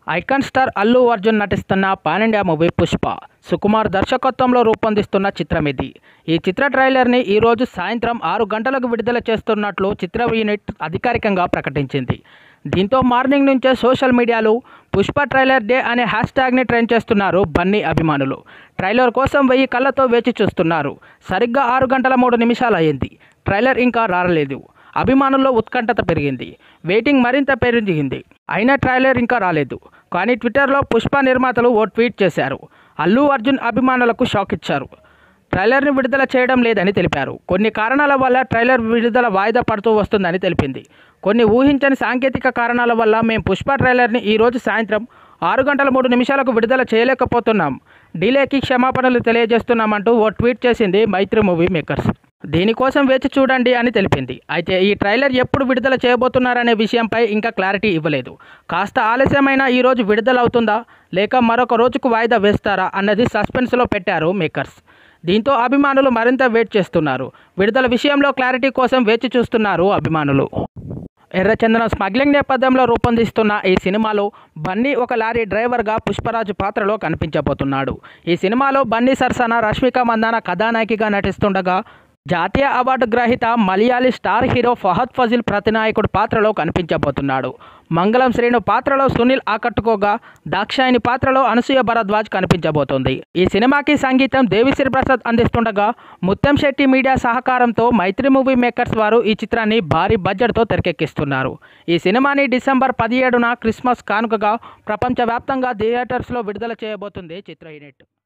icon star Allu Arjun నటిస్తున్న pan India movie Pushpa Sukumar దర్శకత్వంలో రూపొందిస్తున్న చిత్రం ఇది ఈ చిత్ర ట్రైలర్ని ఈరోజు సాయంత్రం ఆరు గంటలకు విడుదల చేస్తున్నట్లు చిత్ర యూనిట్ అధికారికంగా ప్రకటించింది దీంతో మార్నింగ్ నుంచే సోషల్ మీడియాలో పుష్ప ట్రైలర్ డే అనే హ్యాష్ ట్యాగ్ని ట్రెండ్ చేస్తున్నారు బన్నీ అభిమానులు ట్రైలర్ కోసం వెయ్యి కళ్ళతో వేచి చూస్తున్నారు సరిగ్గా ఆరు గంటల మూడు నిమిషాలు అయ్యింది ట్రైలర్ ఇంకా రాలేదు అభిమానుల్లో ఉత్కంఠత పెరిగింది వెయిటింగ్ మరింత పెరిగింది అయినా ట్రైలర్ ఇంకా రాలేదు కానీ ట్విట్టర్లో పుష్ప నిర్మాతలు ఓ ట్వీట్ చేశారు అల్లు అర్జున్ అభిమానులకు షాక్ ఇచ్చారు ట్రైలర్ని విడుదల చేయడం లేదని తెలిపారు కొన్ని కారణాల వల్ల ట్రైలర్ విడుదల వాయిదా పడుతూ వస్తుందని తెలిపింది కొన్ని ఊహించని సాంకేతిక కారణాల వల్ల మేము పుష్ప ట్రైలర్ని ఈరోజు సాయంత్రం ఆరు గంటల మూడు నిమిషాలకు విడుదల చేయలేకపోతున్నాం డిలేకి క్షమాపణలు తెలియజేస్తున్నామంటూ ఓ ట్వీట్ చేసింది మైత్రి మూవీ మేకర్స్ దీనికోసం వేచి చూడండి అని తెలిపింది అయితే ఈ ట్రైలర్ ఎప్పుడు విడుదల చేయబోతున్నారనే విషయంపై ఇంకా క్లారిటీ ఇవ్వలేదు కాస్త ఆలస్యమైన ఈ రోజు విడుదల అవుతుందా లేక మరొక రోజుకు వాయిదా వేస్తారా అన్నది సస్పెన్స్లో పెట్టారు మేకర్స్ దీంతో అభిమానులు మరింత వెయిట్ చేస్తున్నారు విడుదల విషయంలో క్లారిటీ కోసం వేచి చూస్తున్నారు అభిమానులు ఎర్రచందనం స్మగ్లింగ్ నేపథ్యంలో రూపొందిస్తున్న ఈ సినిమాలో బన్నీ ఒక లారీ డ్రైవర్గా పుష్పరాజు పాత్రలో కనిపించబోతున్నాడు ఈ సినిమాలో బన్నీ సరసన రష్మిక మందాన కథానాయకిగా నటిస్తుండగా జాతీయ అవార్డు గ్రహీత మలయాళీ స్టార్ హీరో ఫహద్ ఫజిల్ ప్రతినాయకుడు పాత్రలో కనిపించబోతున్నాడు మంగళం శ్రీను పాత్రలో సునీల్ ఆకట్టుకోగా దాక్షాయిని పాత్రలో అనసూయ భరద్వాజ్ కనిపించబోతోంది ఈ సినిమాకి సంగీతం దేవిశ్రీ ప్రసాద్ అందిస్తుండగా ముత్తం శెట్టి మీడియా సహకారంతో మైత్రి మూవీ మేకర్స్ వారు ఈ చిత్రాన్ని భారీ బడ్జెట్తో తెరకెక్కిస్తున్నారు ఈ సినిమాని డిసెంబర్ పదిహేడున క్రిస్మస్ కానుకగా ప్రపంచవ్యాప్తంగా థియేటర్స్లో విడుదల చేయబోతుంది చిత్ర యూనిట్